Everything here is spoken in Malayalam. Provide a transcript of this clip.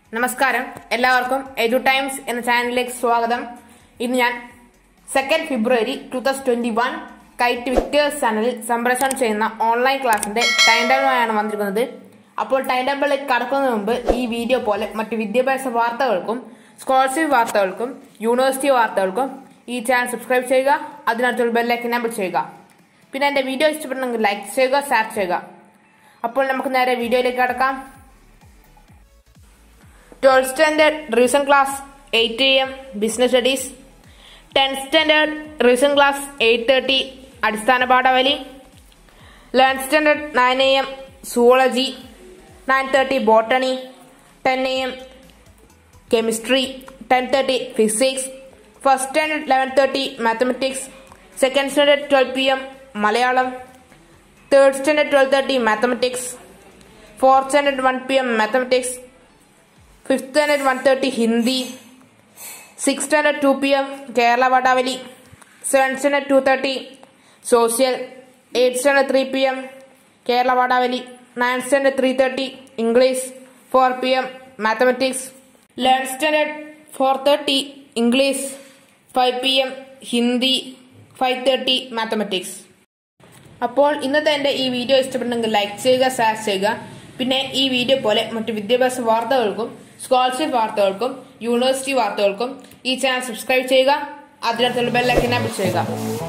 നമസ്കാരം എല്ലാവർക്കും എഡു ടൈംസ് എന്ന ചാനലിലേക്ക് സ്വാഗതം ഇന്ന് ഞാൻ second February two thousand twenty one KITE Victers ചാനലിൽ സംപ്രേഷണം ചെയ്യുന്ന ഓൺലൈൻ ക്ലാസിന്റെ ടൈം ടേബിളുമായാണ് വന്നിരിക്കുന്നത് അപ്പോൾ ടൈം ടേബിളിലേക്ക് കടക്കുന്നതിന് മുമ്പ് ഈ വീഡിയോ പോലെ മറ്റ് വിദ്യാഭ്യാസ വാർത്തകൾക്കും സ്കോളർഷിപ്പ് വാർത്തകൾക്കും യൂണിവേഴ്സിറ്റി വാർത്തകൾക്കും ഈ ചാനൽ സബ്സ്ക്രൈബ് ചെയ്യുക അതിനകത്തുള്ള ബെല്ലൈക്കൻ എനേബിൾ ചെയ്യുക പിന്നെ എൻ്റെ വീഡിയോ ഇഷ്ടപ്പെടണമെങ്കിൽ ലൈക്ക് ചെയ്യുക ഷെയർ ചെയ്യുക അപ്പോൾ നമുക്ക് നേരെ വീഡിയോയിലേക്ക് കടക്കാം twelfth standard revision class eight A M business studies tenth standard revision class eight thirty അടിസ്ഥാന പാഠാവലി eleventh standard nine A M zoology nine thirty botany ten A M chemistry ten thirty physics first standard eleven thirty mathematics second standard twelve P M Malayalam third standard twelve thirty mathematics fourth standard one P M mathematics fifth standard one thirty Hindi six standard two P M Kerala വടാവലി seven standard two thirty social eight standard three P M Kerala വടാവലി nine standard three thirty English four P M mathematics eleven standard four thirty English five P M Hindi five thirty mathematics അപ്പോൾ ഇന്നത്തെ എൻ്റെ ഈ വീഡിയോ ഇഷ്ടപ്പെട്ടെങ്കിൽ ലൈക്ക് ചെയ്യുക ഷെയർ ചെയ്യുക പിന്നെ ഈ വീഡിയോ പോലെ മറ്റു വിദ്യാഭ്യാസ വാർത്തകൾക്കും സ്കോളർഷിപ്പ് വാർത്തകൾക്കും യൂണിവേഴ്സിറ്റി വാർത്തകൾക്കും ഈ ചാനൽ സബ്സ്ക്രൈബ് ചെയ്യുക അതിനകത്തുള്ള ബെല്ലൈക്കൻ എനേബിൾ ചെയ്യുക